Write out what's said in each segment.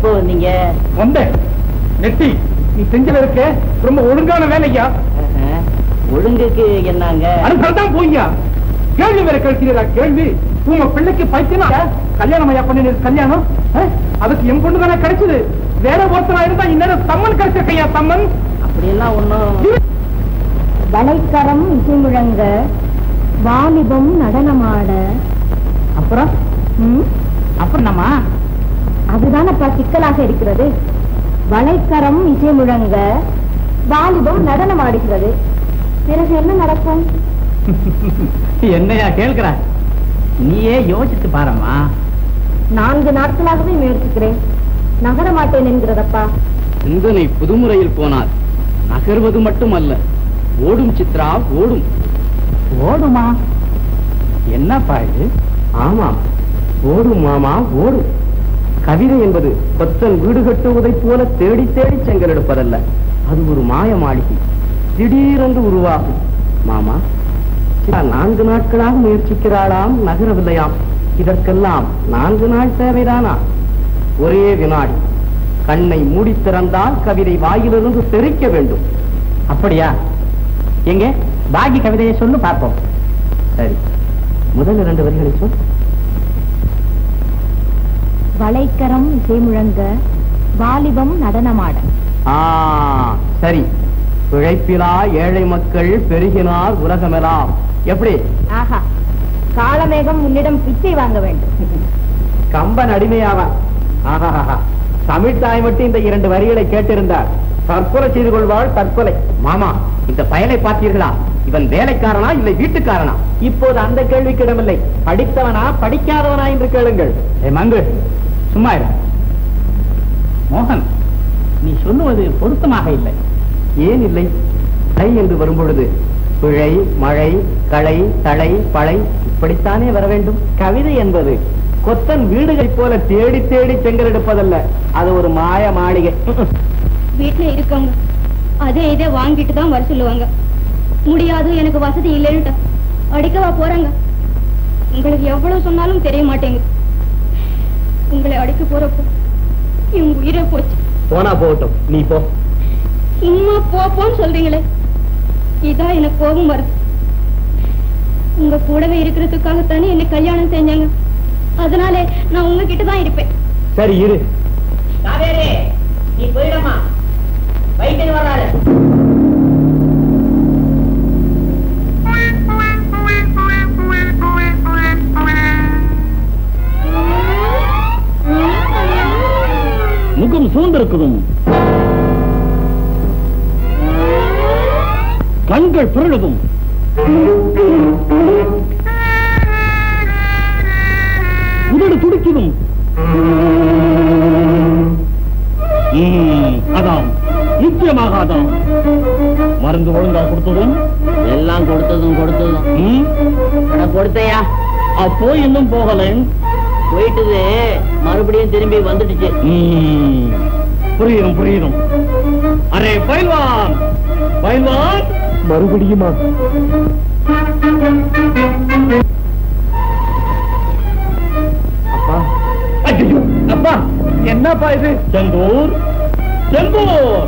எப்போ வந்தீங்க வந்தேன் நெட்டி நீ செஞ்சல இருக்க ரொம்ப ஒழுங்கான வேலையா ஆஹா. ஒழுங்குக்கு என்னங்க அதுதான் போய்யா கேள்வி வேற கழிக்கிறா கேள்வி உங்க பிள்ளைக்கு பைத்தியமா கல்யாணம் ஐயா பண்ணி கல்யாணம் அஹ், அதுக்கு என் பொண்ணு தானே கிடைச்சது வேற ஒருத்தனா இருந்தா இந்நேரம் சம்மன் கிடைச்சிருக்கையா சம்மன் அப்படியெல்லாம் ஒண்ணும் வளைக்கரம் இசை முழங்க வாலிபம் நடனமாட அப்புறம் ம், அப்புறம் நம்ம அதுதானப்பா சிக்கலாக இருக்கிறது வளைக்கரம் இசை முழங்க வாலிபம் நடனமாடுகிறது பிறகு என்ன நடக்கும் என்னையா கேட்கிற நீயே யோசிச்சு பாரம்மா நான்கு நாட்களாகவே முயற்சிக்கிறேன் நகர மாட்டேன் என்கிறதப்பா சிந்தனை புதுமுறையில் போனால் நகர்வது மட்டுமல்ல ஓடும் சித்ரா ஓடும் ஓடுமா என்னப்பா இது ஆமாம் ஓடும் மாமா ஓடும் கவிதை என்பது கொத்தன் வீடு கட்டுவதைப் போல தேடி தேடி செங்கல் எடுப்பதல்ல அது ஒரு மாய மாளிகை திடீரென்று உருவாகும் மாமா சித்ரா நான்கு நாட்களாக முயற்சிக்கிறாளாம் நகரவில்லையாம் இதற்கெல்லாம் நான்கு நாள் தேவைதானா ஒரே வினாடி கண்ணை மூடி திறந்தால் கவிதை வாயிலிருந்து தெறிக்க வேண்டும் அப்படியா எங்க பாக்கி கவிதையை சொல்லு பார்ப்போம் சரி முதல் இரண்டு வரிகளை சொல் வளைக்கரம் இசை முழங்க வாலிபம் நடனமாட ஆ சரி பிழைப்பிலா ஏழை மக்கள் பெருகினார் உலகமெல்லாம் எப்படி ஆஹா காலமேகம் உன்னிடம் பிச்சை வாங்க வேண்டும் கம்பன் அடிமையாவான் ஆஹாஹா தமிழ் தாய் மட்டும் இந்த இரண்டு வரிகளை கேட்டிருந்தார் தற்கொலை செய்து கொள்வாள் தற்கொலை மாமா இந்த பயலை பார்த்தீர்களா இவன் வேலைக்காரனா இல்லை வீட்டுக்காரனா இப்போது அந்த கேள்விக்கு இடமில்லை படித்தவனா படிக்காதவனா என்று கேளுங்கள் ஏ மங்கு சும்மா இரு மோகன் நீ சொல்லுவது பொருத்தமாக இல்லை ஏன் இல்லை தை என்று வரும்பொழுது பிழை மழை களை தழை பழை இப்படித்தானே வர வேண்டும் கவிதை என்பது கொத்தன் வீடுகளைப் போல தேடி தேடி செங்கல் எடுப்பதல்ல அது ஒரு மாய மாளிகை வீட்டுல இருக்கவங்க அதே இதை வாங்கிட்டு தான் வர சொல்லுவாங்க முடியாது எனக்கு வசதி இல்லைன்ட்டு அடிக்கவா போறாங்க உங்களுக்கு எவ்வளவு சொன்னாலும் தெரிய மாட்டேங்குது உங்களை அடிக்க போறப்போ என் உயிரை போச்சு போனா போகட்டும் நீ போ சும்மா போப்போன்னு சொல்றீங்களே இதான் எனக்கு கோபம் வருது உங்க கூடவே இருக்கிறதுக்காகத்தானே என்ன கல்யாணம் செஞ்சாங்க அதனாலே நான் உங்ககிட்ட தான் இருப்பேன் சரி இரு காவேரி நீ போயிடமா வைத்தியர் வர்றாரு முகம் சூழ்ந்திருக்குதும் கண்கள் பிறழுதும் உதடு துடிக்குதும் ம், அதாம் நிச்சயமாக அதாம் மருந்து ஒழுங்கா கொடுத்ததும் எல்லாம் கொடுத்ததும் கொடுத்ததும் ம், அட கொடுத்தையா அப்போ இன்னும் போகலை போயிட்டுது மறுபடியும் திரும்பி வந்துடுச்சு ம், புரியுதும் புரியுதும் அரே பயில்வான் பயில்வான் மறுபடியுமா அப்பா ஐயோ அப்பா என்னப்பா இது செந்தூர் செந்தூர்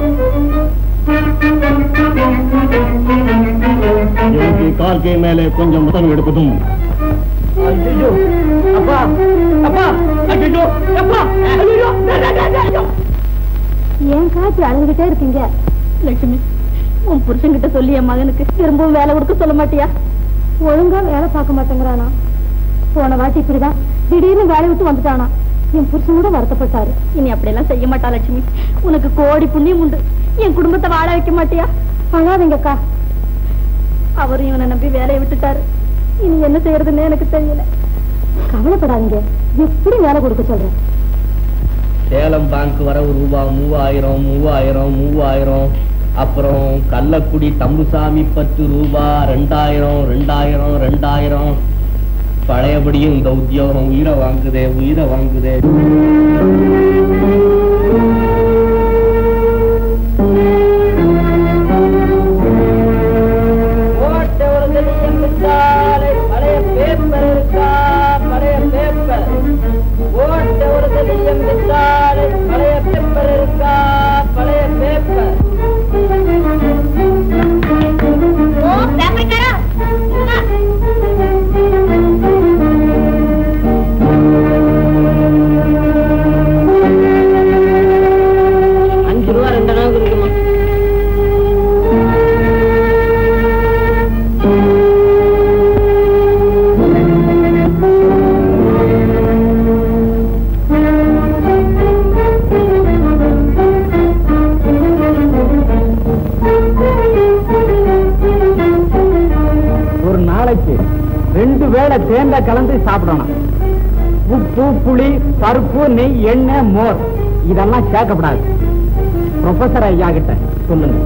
எனக்கு கால் கை மேலே கொஞ்சம் முதல் எடுப்பதும் ஐயோ அப்பா அப்பா ஐயோ அப்பா ஐயோ ஐயோ ஏன் காய்ச்சி அழுதுகிட்டே இருக்கீங்க லட்சுமி உன் புருஷன்கிட்ட சொல்லி என் மகனுக்கு திரும்பவும் வேலை கொடுக்க சொல்ல மாட்டியா ஒழுங்கா வேலை பார்க்க மாட்டேங்கிறானா போன வாட்டி இப்படிதான் திடீர்னு வேலை விட்டு வந்துட்டானா என் புருஷன் கூட வருத்தப்பட்டாரு இனி அப்படியெல்லாம் செய்ய மாட்டா லட்சுமி உனக்கு கோடி புண்ணியம் உண்டு என் குடும்பத்தை வாழ வைக்க மாட்டியா அழாதீங்கக்கா அவரும் இவனை நம்பி வேலையை விட்டுட்டாரு இனி என்ன செய்யறதுன்னு எனக்கு தெரியல கவலைப்படாதீங்க எப்படி வேலை கொடுக்க சொல்றேன் சேலம் பேங்க் வர ஒரு ரூபா மூவாயிரம் மூவாயிரம் மூவாயிரம் அப்புறம் கள்ளக்குடி தம்புசாமி பத்து ரூபா ரெண்டாயிரம் ரெண்டாயிரம் ரெண்டாயிரம் பழையபடியும் இந்த உத்தியோகம் உயிரை வாங்குதே உயிரை வாங்குதே பழைய பேப்பர் இருக்கா பழைய பேப்பர் ஓட்ட ஒரு தெரியும் விசாலை பழைய நாளைக்கு ரெண்டு வேளை தேங்காய் கலந்து சாப்பிடணும் உப்பு புளி பருப்பு நெய் எண்ணெய் மோர் இதெல்லாம் சேர்க்கப்படாது ப்ரொஃபசர் ஐயா கிட்ட சொல்லுங்க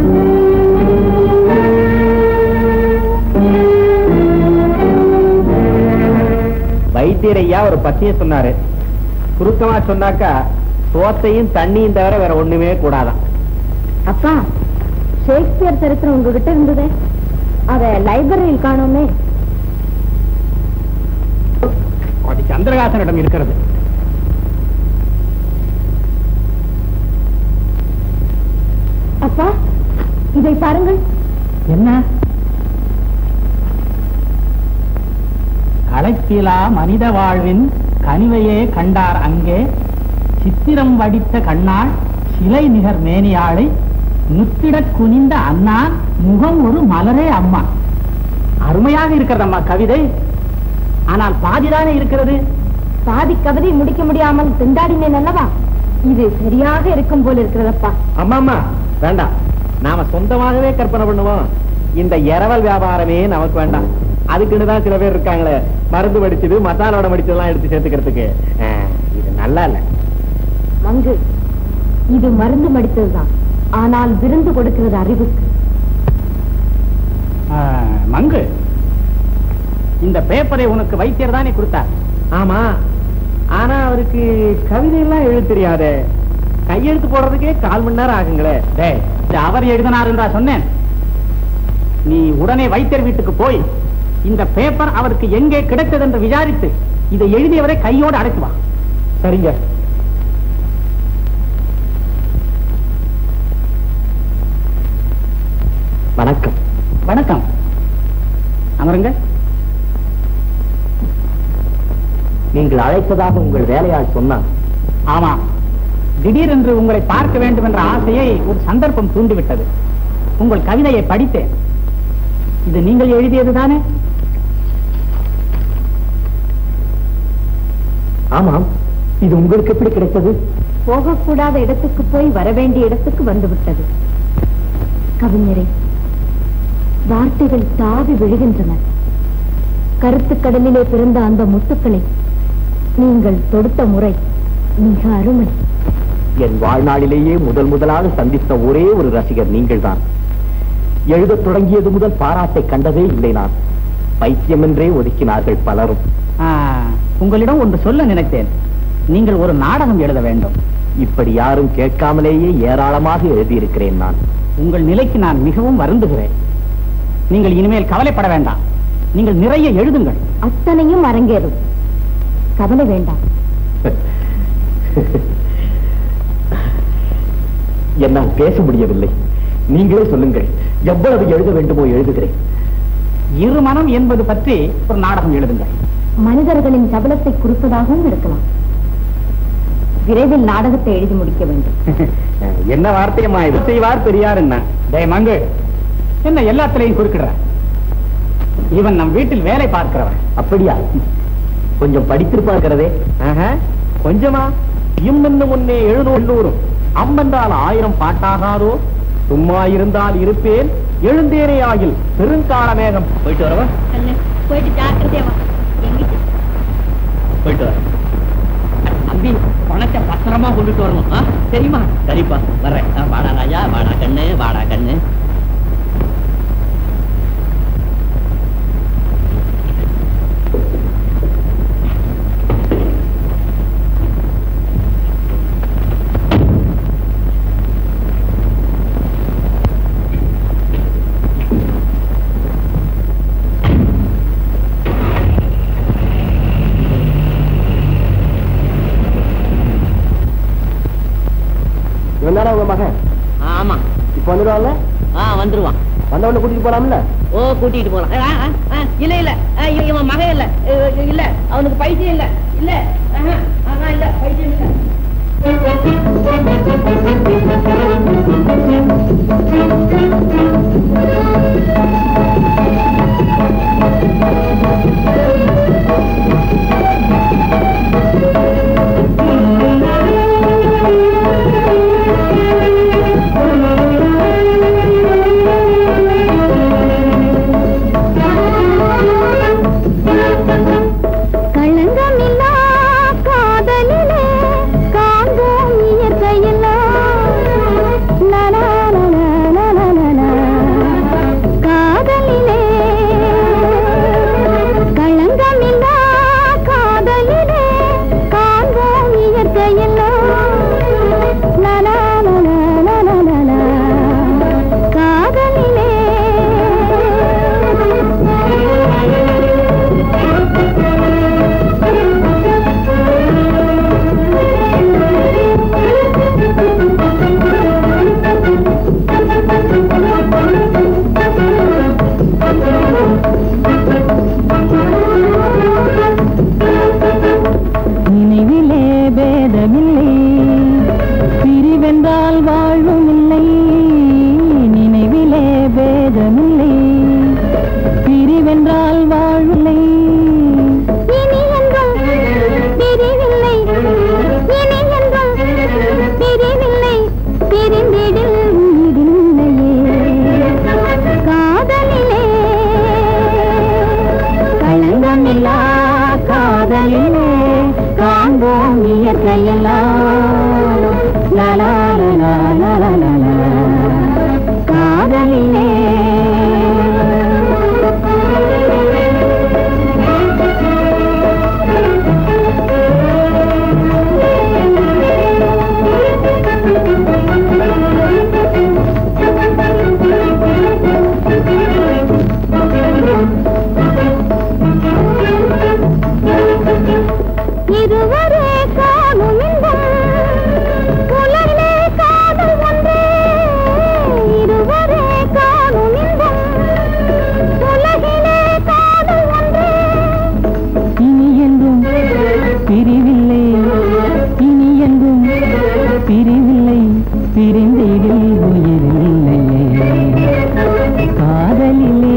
வைத்தியர் ஐயா ஒரு பத்திய சொன்னாரு சுருக்கமா சொன்னாக்கா சோத்தையும் தண்ணியும் தவிர வேற ஒண்ணுமே கூடாதான் அப்பா ஷேக்ஸ்பியர் சரித்திரம் உங்ககிட்ட இருந்ததே அத லைப்ரரியில் காணோமே அது சந்திரகாசனிடம் இருக்கிறது அப்பா இதை பாருங்கள் என்ன களைப்பிலா மனித வாழ்வின் கனிவையே கண்டார் அங்கே சித்திரம் வடித்த கண்ணாள் சிலை நிகர் மேனியாளை முத்திடக் குனிந்த அண்ணான் முகம் ஒரு மலரே அம்மா அருமையாக இருக்கிறது அம்மா கவிதை ஆனால் பாதிதானே இருக்கிறது பாதி கவிதை முடிக்க முடியாமல் திண்டாடினேன் அல்லவா இது சரியாக இருக்கும் போல இருக்கிறதப்பா அம்மா அம்மா வேண்டாம் நாம சொந்தமாகவே கற்பனை பண்ணுவோம் இந்த இரவல் வியாபாரமே நமக்கு வேண்டாம் அதுக்குன்னு தான் சில பேர் இருக்காங்களே மருந்து படிச்சது மசாலோட படிச்சதெல்லாம் எடுத்து சேர்த்துக்கிறதுக்கு ஆ, இது நல்லா இல்ல மங்கு இது மருந்து மடித்ததுதான் ஆனால் விருந்து கொடுக்கிறது அறிவுக்கு மங்கு இந்த பேப்பரை உனக்கு வைத்தியர் தானே கொடுத்தார் ஆமா ஆனா அவருக்கு கவிதை எல்லாம் எழுத தெரியாதே கையெழுத்து போடுறதுக்கே கால் மணி நேரம் ஆகுங்களே டேய் இது அவர் எழுதினார் என்றா சொன்னேன் நீ உடனே வைத்தியர் வீட்டுக்கு போய் இந்த பேப்பர் அவருக்கு எங்கே கிடைத்தது என்று விசாரித்து இதை எழுதியவரை கையோடு அடைத்து வா சரிங்க வணக்கம் வணக்கம் அமருங்க நீங்கள் அழைத்ததாக உங்கள் வேலையாள் சொன்னார் ஆமா திடீரென்று உங்களை பார்க்க வேண்டும் என்ற ஆசையை ஒரு சந்தர்ப்பம் தூண்டிவிட்டது உங்கள் கவிதையை படித்தேன் இது நீங்கள் எழுதியதுதானே ஆமாம் இது உங்களுக்கு எப்படி கிடைத்தது போகக்கூடாத இடத்துக்கு போய் வரவேண்டிய இடத்துக்கு வந்துவிட்டது கவிஞரே வார்த்தைகள் தாவி விழுகின்றன கருத்துக்கடலிலே பிறந்த அந்த முத்துக்களை நீங்கள் தொடுத்த முறை மிக அருமை என் வாழ்நாளிலேயே முதல் முதலாக சந்தித்த ஒரே ஒரு ரசிகர் நீங்கள்தான் எழுதத் தொடங்கியது முதல் பாராட்டை கண்டதே இல்லை நான் பைத்தியம் என்றே ஒதுக்கினார்கள் பலரும் ஆ, உங்களிடம் ஒன்று சொல்ல நினைத்தேன் நீங்கள் ஒரு நாடகம் எழுத வேண்டும் இப்படி யாரும் கேட்காமலேயே ஏராளமாக எழுதியிருக்கிறேன் நான் உங்கள் நிலைக்கு நான் மிகவும் வருந்துகிறேன் நீங்கள் இனிமேல் கவலைப்பட வேண்டாம் நீங்கள் நிறைய எழுதுங்கள் அத்தனையும் அரங்கேறும் கவலை வேண்டாம் என்னால் பேச முடியவில்லை நீங்களே சொல்லுங்கள் எவ்வளவு எழுத வேண்டுமோ எழுதுகிறேன் இருமனம் என்பது பற்றி ஒரு நாடகம் எழுதுங்கள் மனிதர்களின் சபலத்தை குறிப்பதாகவும் இருக்கலாம் விரைவில் நாடகத்தை எழுதி முடிக்க வேண்டும் என்ன வார்த்தையம்மா இது செய்வார் பெரியார் என்ன டேய் மங்கு என்ன எல்லாத்திலையும் குறுக்கிடுற இவன் நம் வீட்டில் வேலை பார்க்கிறவன் அப்படியா கொஞ்சம் படித்திருப்பாக்கிறதே ஆஹா, கொஞ்சமா இம்மென்னு முன்னே எழுநூறு அம்மென்றால் ஆயிரம் பாட்டாகாதோ சும்மா இருந்தால் இருப்பேன் எழுந்தேனே ஆகில் பெருங்கால மேகம் போயிட்டு வரவா அல்ல போயிட்டு ஜாக்கிரதையா வா எங்கிட்ட போயிட்டு வர தம்பி பணத்தை பத்திரமா கொண்டுட்டு வரணும் ஆ? சரிம்மா சரிப்பா வர்றேன் ஆ, வாடா ராஜா வாடா கண்ணு வாடா கண்ணு இவன் உங்க மகன் ஆமா இப்ப வந்துடுவாங்க ஆ வந்துருவான் வந்தவன கூட்டிட்டு போலாம்ல ஓ கூட்டிட்டு போலாம் ஆ, ஆ, ஆ, இல்ல இல்ல ஆ, இவன் இவன் மகன் இல்ல இ- இல்ல அவனுக்கு பைத்தியம் இல்ல இல்ல ஆஹா, ஆஹா, இல்ல பைத்தியம் இல்ல ஆ எல்லாம் லலா லலா லலா லலா. காதலிலே இருவரே காணும் இன்பம் உலகிலே காதல் ஒன்றே இருவரே காணும் இன்பம் உலகிலே காதல் ஒன்றே இனி என்றும் பிரிவில்லை இனி என்றும் பிரிவில்லை பிரிந்திடில் உயிரில்லையே காதலிலே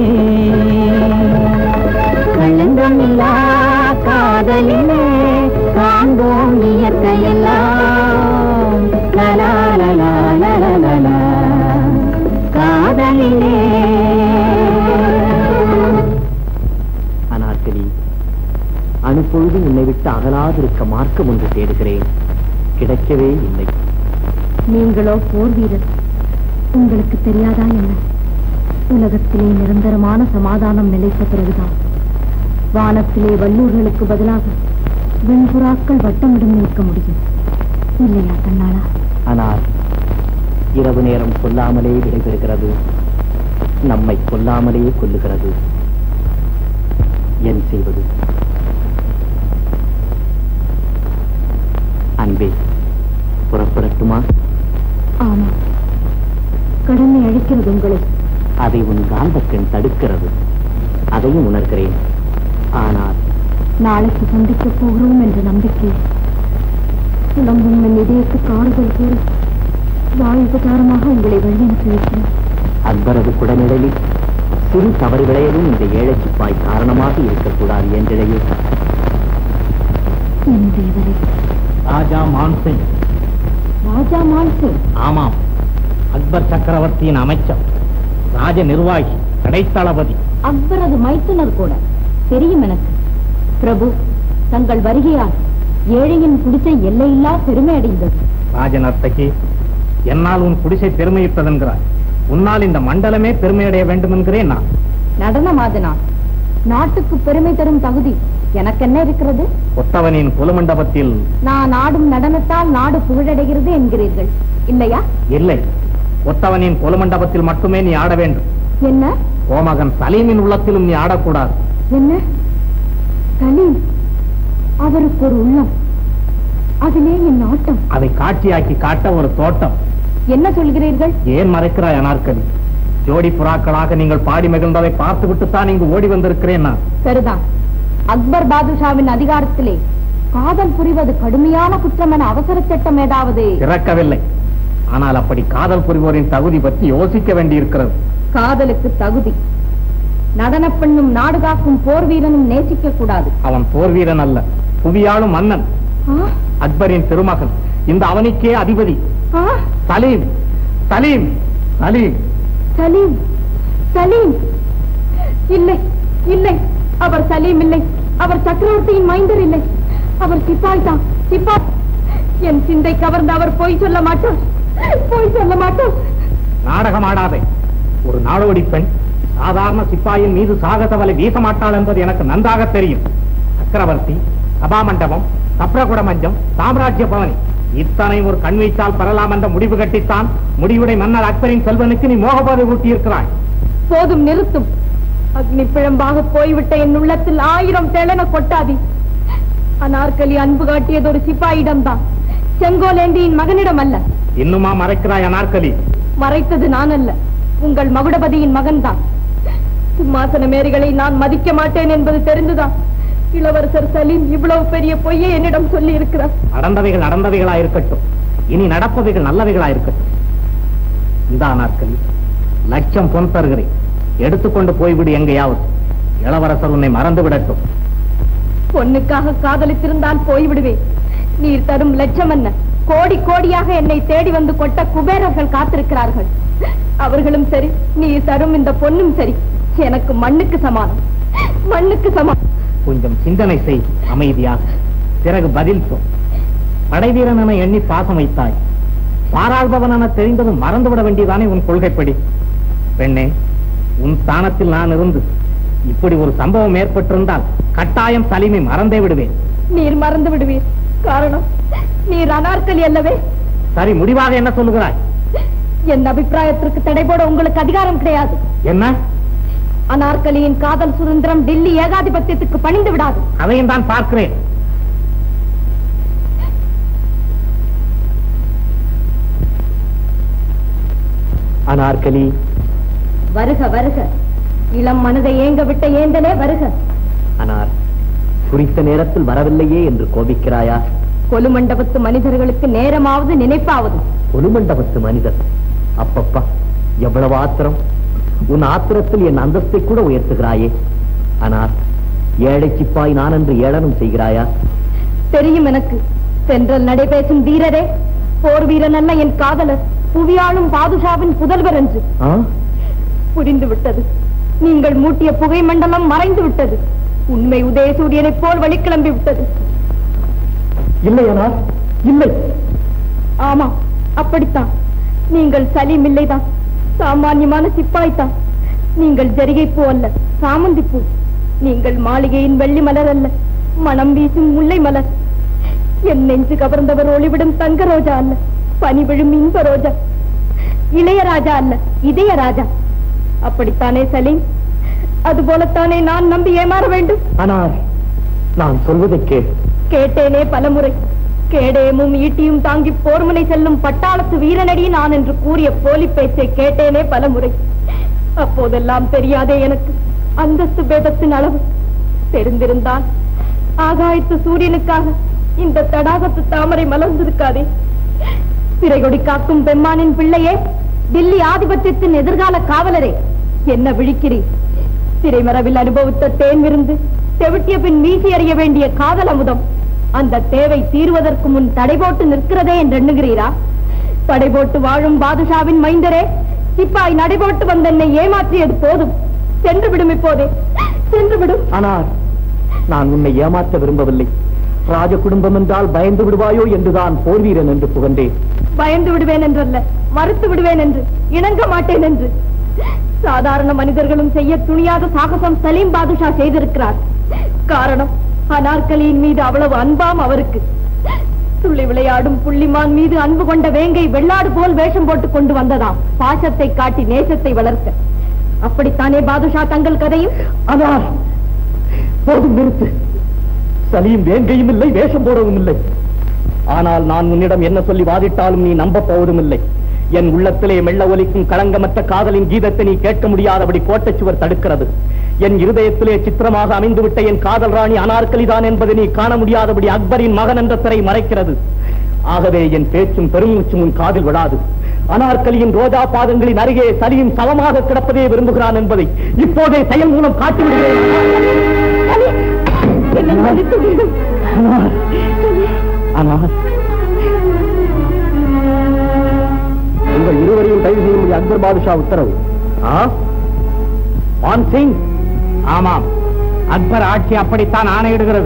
களங்கமில்லா காதலிலே காண்போம் இயற்கையெல்லாம் லலா லலா லலா லலா காதலிலே அனார்கலி அணுப்பொழுது உன்னை விட்டு அகலாதிருக்க மார்க்கம் ஒன்று தேடுகிறேன் கிடைக்கவே இல்லை நீங்களோ போர் வீரர் உங்களுக்கு தெரியாதா என்ன உலகத்திலே நிரந்தரமான சமாதானம் நிலைத்த பிறகுதான் வானத்திலே வல்லூர்களுக்கு பதிலாக வெண்புறாக்கள் வட்டமிடும் நிற்க முடியும் இல்லையா கண்ணாளா ஆனால் இரவு நேரம் கொல்லாமலே விடைபெறுகிறது நம்மை கொல்லாமலே கொல்லுகிறது என் செய்வது அன்பே புறப்படட்டுமா ஆமா கடமை அழிக்கிறது உங்களை அதை உன் காந்தக்கண் தடுக்கிறது அதையும் உணர்கிறேன் ஆனால் நாளைக்கு சந்திக்கப் போகிறோம் என்ற நம்பிக்கை புலம்பும் என் இதயத்துக்கு ஆறுதல் கூறி வாழ்வுபகாரமாக உங்களை வழி அனுப்பி வைக்கிறேன் அக்பரது குடநிழலில் சிறு தவறு விளையவும் இந்த ஏழை சிப்பாய் காரணமாக இருக்கக்கூடாது என்றிடையே என் தேவரே ராஜா மான்சிங் ராஜா மான்சிங் ஆமாம் அக்பர் சக்கரவர்த்தியின் அமைச்சர் ராஜ நிர்வாகி கடைத்தளபதி அக்பரது மைத்துனர் கூட தெரியும் எனக்கு பிரபு தங்கள் வருகையால் ஏழையின் குடிசை எல்லையில்லா பெருமை அடைந்தது ராஜநர்த்தகி என்னால் உன் குடிசை பெருமையிட்டதென்கிறாய் உன்னால் இந்த மண்டலமே பெருமையடைய வேண்டும் என்கிறேன் நான் நடனமாதனா நாட்டுக்கு பெருமை தரும் தகுதி எனக்கென்ன இருக்கிறது கொத்தவனின் குலமண்டபத்தில் நான் ஆடும் நடனத்தால் நாடு புகழடைகிறது என்கிறீர்கள் இல்லையா இல்லை கொத்தவனின் குலமண்டபத்தில் மட்டுமே நீ ஆட வேண்டும் என்ன கோமகன் சலீமின் உள்ளத்திலும் நீ ஆடக்கூடாது என்ன சலீம் அவருக்கு ஒரு உள்ளம் அதிலே என் ஆட்டம் அதை காட்சியாக்கி காட்ட ஒரு தோட்டம் என்ன சொல்கிறீர்கள் ஏன் மறைக்கிறாய் அனார்கலி ஜோடி புறாக்களாக நீங்கள் பாடி மகிழ்ந்ததை பார்த்து விட்டுத்தான் இங்கு ஓடி வந்திருக்கிறேன் நான் சரிதான் அக்பர் பாதுஷாவின் அதிகாரத்திலே காதல் புரிவது கடுமையான குற்றம் என அவசர சட்டம் ஏதாவது திறக்கவில்லை ஆனால் அப்படி காதல் புரிவோரின் தகுதி பற்றி யோசிக்க வேண்டியிருக்கிறது காதலுக்கு தகுதி நடனப் பெண்ணும் நாடு காக்கும் போர் வீரனும் நேசிக்க கூடாது அவன் போர் வீரன் அல்ல புவியாளும் மன்னன் அக்பரின் திருமகன் இந்த அவனிக்கே அதிபதி சலீம் சலீம் சலீம் சலீம் சலீம் இல்லை இல்லை அவர் சலீம் இல்லை அவர் சக்கரவர்த்தியின் மைந்தர் இல்லை அவர் சிப்பாய் தான் சிப்பாய் என் சிந்தை கவர்ந்து அவர் பொய் சொல்ல மாட்டார் பொய் சொல்ல மாட்டார் நாடகம் ஆடாதே ஒரு நாடோடி பெண் சாதாரண சிப்பாயின் மீது சாகச வலை வீச மாட்டாள் என்பது எனக்கு நன்றாக தெரியும் சக்கரவர்த்தி சபாமண்டபம் சப்ரகுட மஞ்சம் சாம்ராஜ்ய பவனி இத்தனை ஒரு கண் வைத்தால் பெறலாம் என்ற முடிவு கட்டித்தான் முடிவுடை மன்னர் அக்பரின் செல்வனுக்கு நீ மோகபோதை ஊட்டியிருக்கிறாய் போதும் நிறுத்தும் அக்னி பிழம்பாக போய்விட்ட என் உள்ளத்தில் ஆயிரம் தெளன கொட்டாதி அனார்கலி அன்பு காட்டியது ஒரு சிப்பாயிடம்தான் செங்கோலேந்தியின் மகனிடம் அல்ல இன்னுமா மறைக்கிறாய் அனார்கலி மறைத்தது நான் அல்ல உங்கள் மகுடபதியின் மகன்தான் சிம்மாசன மேரிகளை நான் மதிக்க மாட்டேன் என்பது தெரிந்துதான் இளவரசர் சலீம் இவ்வளவு பெரிய பொய்யை என்னிடம் சொல்லி இருக்கிறார் நடந்தவைகள் நடந்தவைகளா இருக்கட்டும் இனி நடப்பவைகள் நல்லவைகளா இருக்கட்டும் இந்த நாட்களில் லட்சம் பொன் தருகிறேன் எடுத்துக்கொண்டு போய்விடு எங்கேயாவது இளவரசர் உன்னை மறந்து விடட்டும் பொண்ணுக்காக காதலித்திருந்தால் போய்விடுவேன் நீர் தரும் லட்சம் என்ன கோடி கோடியாக என்னை தேடி வந்து கொட்ட குபேரர்கள் காத்திருக்கிறார்கள் அவர்களும் சரி நீ தரும் இந்த பொண்ணும் சரி எனக்கு மண்ணுக்கு சமானம் மண்ணுக்கு சமானம் கொஞ்சம் சிந்தனை செய் அமைதியாக பிறகு பதில் சொல் படைவீரன் என எண்ணி பாசம் வைத்தாய் பாராள்பவன் என தெரிந்ததும் மறந்துவிட வேண்டியதானே உன் கொள்கைப்படி பெண்ணே உன் ஸ்தானத்தில் நான் இருந்து இப்படி ஒரு சம்பவம் ஏற்பட்டிருந்தால் கட்டாயம் சலீமை மறந்தே விடுவேன் நீர் மறந்து விடுவீர் காரணம் நீர் அனார்கலி அல்லவே சரி முடிவாக என்ன சொல்லுகிறாய் என் அபிப்பிராயத்திற்கு தடை போட உங்களுக்கு அதிகாரம் கிடையாது என்ன அனார்கலியின் காதல் சுதந்திரம் டெல்லி ஏகாதிபத்தியத்துக்கு பணிந்து விடாது அதையும் தான் பார்க்கிறேன் அனார்கலி வருக வருக இளம் மனதை ஏங்க விட்ட ஏந்தனே வருக அனார் குறித்த நேரத்தில் வரவில்லையே என்று கோபிக்கிறாயா கொலு மண்டபத்து மனிதர்களுக்கு நேரமாவது நினைப்பாவது கொலுமண்டபத்து மனிதர் அப்பப்பா எவ்வளவு ஆத்திரம் உன் ஆத்திரத்தில் என் அந்தஸ்தை கூட உயர்த்துகிறாயே அனார் ஏழை சிப்பாய் நான் என்று ஏளனம் செய்கிறாயா தெரியும் எனக்கு சென்றல் நடைபேசும் வீரரே போர் வீரன் அல்ல என் காதலர் புவியாளும் பாதுஷாவின் புதல்வர் என்று ஆ? புரிந்து விட்டது நீங்கள் மூட்டிய புகை மண்டலம் மறைந்து விட்டது உண்மை உதயசூரியனைப் போல் வழிக்கிளம்பி விட்டது இல்லை அனார் இல்லை ஆமா அப்படித்தான் நீங்கள் சலீம் இல்லைதான் சாமானியமான சிப்பாய்தான் நீங்கள் ஜரிகை பூ அல்ல சாமந்தி பூ நீங்கள் மாளிகையின் வெள்ளி மலர் அல்ல மனம் வீசும் முல்லை மலர் என் நெஞ்சு கவர்ந்தவர் ஒளிவிடும் தங்க ரோஜா அல்ல பனி விழும் இன்ப ரோஜா இளையராஜா அல்ல இதய ராஜா அப்படித்தானே சலீம் அதுபோலத்தானே நான் நம்பி ஏமாற வேண்டும் அனார் நான் சொல்வதை கேள் கேட்டேனே பலமுறை கேடயமும் ஈட்டியும் தாங்கி போர்முனை செல்லும் பட்டாளத்து வீரனடி நான் என்று கூறிய போலி பேச்சை கேட்டேனே பலமுறை அப்போதெல்லாம் தெரியாதே எனக்கு அந்தஸ்து பேதத்தின் அளவு தெரிந்திருந்தால் ஆகாயத்து சூரியனுக்காக இந்த தடாகத்து தாமரை மலர்ந்திருக்காதே சிறைகொடி காக்கும் பெம்மானின் பிள்ளையே டில்லி ஆதிபத்தியத்தின் எதிர்கால காவலரே என்ன விழிக்கிறீர் திரைமரவில் அனுபவித்த தேன் விருந்து தெவிட்டிய பின் வீசி எறிய வேண்டிய காதல் அமுதம் அந்த தேவை தீர்வதற்கு முன் தடை போட்டு நிற்கிறதே என்று எண்ணுகிறீரா தடை போட்டு வாழும் பாதுஷாவின் மைந்தரே சிப்பாய் நடைபோட்டு வந்த என்னை ஏமாற்றியது போதும் சென்று விடும் இப்போதே சென்று விடும் ஆனால் நான் உன்னை ஏமாற்ற விரும்பவில்லை ராஜ குடும்பம் என்றால் பயந்து விடுவாயோ என்றுதான் போர்வீரன் என்று புகழ்ந்தேன் பயந்து விடுவேன் என்றல்ல மறுத்து விடுவேன் என்று இணங்க மாட்டேன் என்று சாதாரண மனிதர்களும் செய்ய துணியாத சாகசம் சலீம் பாதுஷா செய்திருக்கிறார் காரணம் அனார்கலியின் மீது அவ்வளவு அன்பாம் அவருக்கு துள்ளி விளையாடும் புள்ளிமான் மீது அன்பு கொண்ட வேங்கை வெள்ளாடு போல் வேஷம் போட்டு கொண்டு வந்ததாம் பாசத்தை காட்டி நேசத்தை வளர்க்க அப்படித்தானே பாதுஷா தங்கள் கதையும் ஆனால் போதும் நிறுத்து சலீம் வேங்கையும் இல்லை வேஷம் போடவும் இல்லை ஆனால் நான் உன்னிடம் என்ன சொல்லி வாதிட்டாலும் நீ நம்ப போவதும் இல்லை என் உள்ளத்திலே மெல்ல ஒலிக்கும் களங்கமற்ற காதலின் கீதத்தை நீ கேட்க முடியாதபடி கோட்டைச்சுவர் தடுக்கிறது என் இருதயத்திலே சித்திரமாக அமைந்துவிட்ட என் காதல் ராணி அனார்கலிதான் என்பதை நீ காண முடியாதபடி அக்பரின் மகன் என்ற திரை மறைக்கிறது ஆகவே என் பேச்சும் பெருமூச்சும் உன் காதில் விடாது அனார்கலியின் ரோஜா பாதங்களின் அருகே சலியும் சமமாக கிடப்பதே விரும்புகிறான் என்பதை இப்போதே செயல் மூலம் காட்டிவிடுகிறேன் என்னை மன்னித்து விடும். ஆனால் உங்கள் இருவரையும் கைது செய்யும்படி அக்பர் பாதுஷா உத்தரவு ஆ? மான் சிங் ஆமாம் அக்பர் ஆட்சி அப்படித்தான் ஆணையிடுகிறது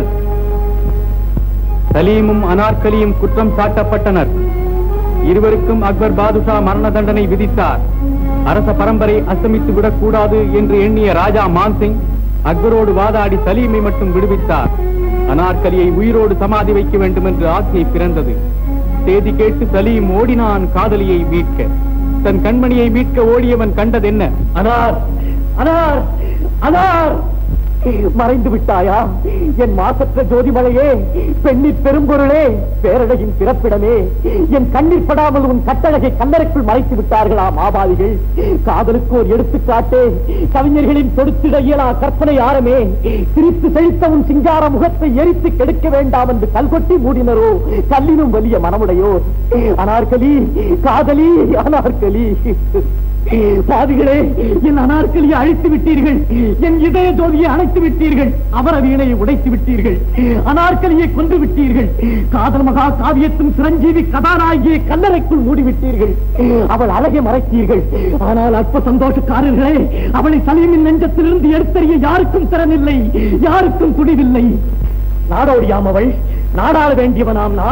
சலீமும் அனார்கலியும் குற்றம் சாட்டப்பட்டனர் இருவருக்கும் அக்பர் பாதுஷா மரண தண்டனை விதித்தார் அரச பரம்பரை அஸ்தமித்து விடக்கூடாது என்று எண்ணிய ராஜா மான்சிங் அக்பரோடு வாதாடி சலீமை மட்டும் விடுவித்தார் அனார்கலியை உயிரோடு சமாதி வைக்க வேண்டும் என்று ஆசை பிறந்தது செய்தி கேட்டு சலீம் ஓடினான் காதலியை மீட்க தன் கண்மணியை மீட்க ஓடியவன் கண்டதென்ன அனார் அனார் அனார் மறைந்து விட்டாயா என் மாசற்ற ஜோதிமலையே பெண்ணிற் பெரும்பொருளே பேரழகின் பிறப்பிடமே என் கண்ணில் படாமல் உன் கட்டழகை கல்லறைக்குள் மறைத்து விட்டார்களா மாபாதிகள் காதலுக்கு ஒரு எடுத்துக்காட்டே கவிஞர்களின் தொடுத்திட இயலா கற்பனை ஆரமே சிரித்து செழித்த உன் சிங்கார முகத்தை எரித்து கெடுக்க வேண்டாம் என்று கல்கொட்டி மூடினரோ கல்லினும் வலிய மனமுடையோர் அனார்கலி காதலி அனார்கலி பாதிகளே என் அனார்கலியை அழித்து விட்டீர்கள் என் இதய ஜோதியை அணைத்து விட்டீர்கள் அவர வீணையை உடைத்து விட்டீர்கள் அனார்கலியை கொன்று விட்டீர்கள் காதல் மகா காவியத்தின் சிரஞ்சீவி கதாநாயகியை கல்லறைக்குள் மூடிவிட்டீர்கள் அவள் அழகை மறைத்தீர்கள் ஆனால் அற்ப சந்தோஷக்காரர்களே அவளை சலீமின் நெஞ்சத்திலிருந்து எடுத்தறிய யாருக்கும் திறனில்லை யாருக்கும் துணிவில்லை நாடோடியாம் அவள் நாடாள வேண்டியவனாம் நான்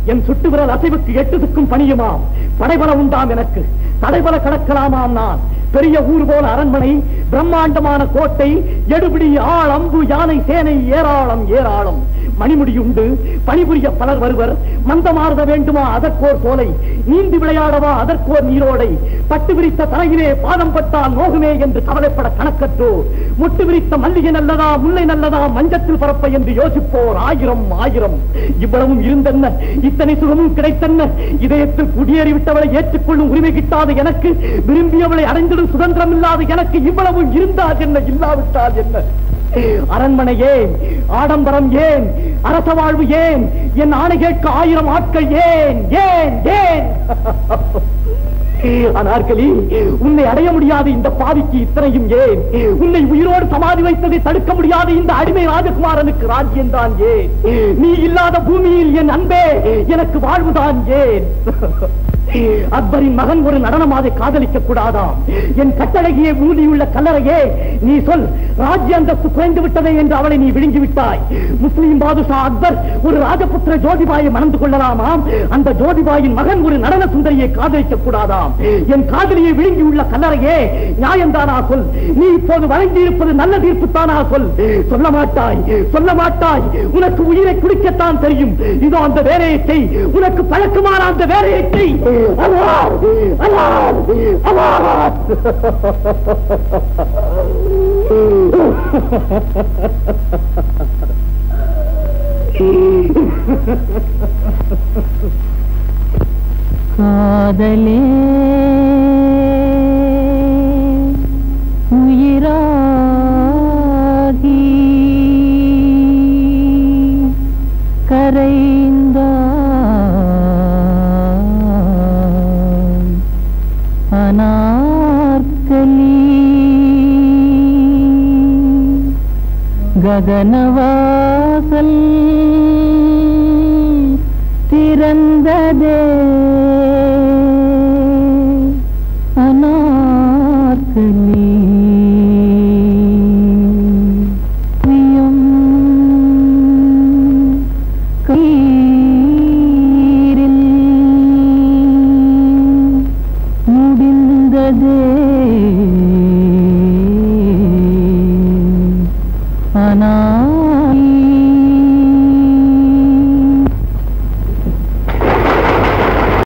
என் சுட்டு விரல் அசைவுக்கு எட்டுதுக்கும் பணியுமாம் படைபல உண்டாம் எனக்கு தடைபல கடக்கலாமாம் நான் பெரிய ஊர் போல அரண்மனை பிரம்மாண்டமான கோட்டை எடுபிடி ஆள் அம்பு யானை சேனை ஏராளம் ஏராளம் மணிமுடி உண்டு பணிபுரிய பலர் வருவர் மந்தமாறுத வேண்டுமா அதற்கோர் சோலை நீந்தி விளையாடவா அதற்கோர் நீரோடை பட்டு விரித்த தலையிலே பாதம் பட்டால் நோகுமே என்று கவலைப்பட கணக்கற்றோ முட்டு விரித்த மல்லிகை நல்லதா முல்லை நல்லதா மஞ்சத்தில் பரப்ப என்று யோசிப்போர் ஆயிரம் ஆயிரம் இவ்வளவும் இருந்தென்ன இத்தனை சுகமும் கிடைத்தென்ன இதயத்தில் குடியேறிவிட்டவளை ஏற்றுக்கொள்ளும் உரிமை கிட்டாத எனக்கு விரும்பியவளை அடைந்திடும் சுதந்திரம் இல்லாத எனக்கு இவ்வளவு இருந்தால் என்ன இல்லாவிட்டால் என்ன அரண்மனை ஏன் ஆடம்பரம் ஏன் அரச வாழ்வு ஏன் என் ஆணை கேட்க ஆயிரம் ஆட்கள் ஏன் ஏன் ஏன் அனார்களி உன்னை அடைய முடியாத இந்த பாவிக்கு இத்தனையும் ஏன் உன்னை உயிரோடு சமாதி வைத்ததை தடுக்க முடியாத இந்த அடிமை ராஜகுமாரனுக்கு ராஜ்யம் தான் ஏன் நீ இல்லாத பூமியில் என் அன்பே எனக்கு வாழ்வுதான் ஏன் அக்பரின் மகன் ஒரு நடனமாதை காதலிக்க கூடாதாம் என் கட்டழகிய மூலியுள்ள கல்லறையே நீ சொல் ராஜ்ய அந்தஸ்து குறைந்து விட்டதே என்று அவளை நீ விழுங்கி விட்டாய் முஸ்லிம் பாதுஷா அக்பர் ஒரு ராஜபுத்திர ஜோதிபாயை மணந்து கொள்ளலாமாம் அந்த ஜோதிபாயின் மகன் ஒரு நடன சுந்தரியை காதலிக்க கூடாதாம் என் காதலியை விழுங்கியுள்ள கல்லறையே நியாயம்தானா சொல் நீ இப்போது வழங்கி இருப்பது நல்ல தீர்ப்பு தானா சொல் சொல்ல மாட்டாய் சொல்ல மாட்டாய் உனக்கு உயிரை குடிக்கத்தான் தெரியும் இதோ அந்த வேலையை செய் உனக்கு பழக்கமான அந்த வேலையை செய் அல்லாஹ், அல்லாஹ், அல்லாஹ். காதலே உயிராகி கரைந்தாய் அனார்கலி ககனவாசல் திறந்ததே அனார்கலி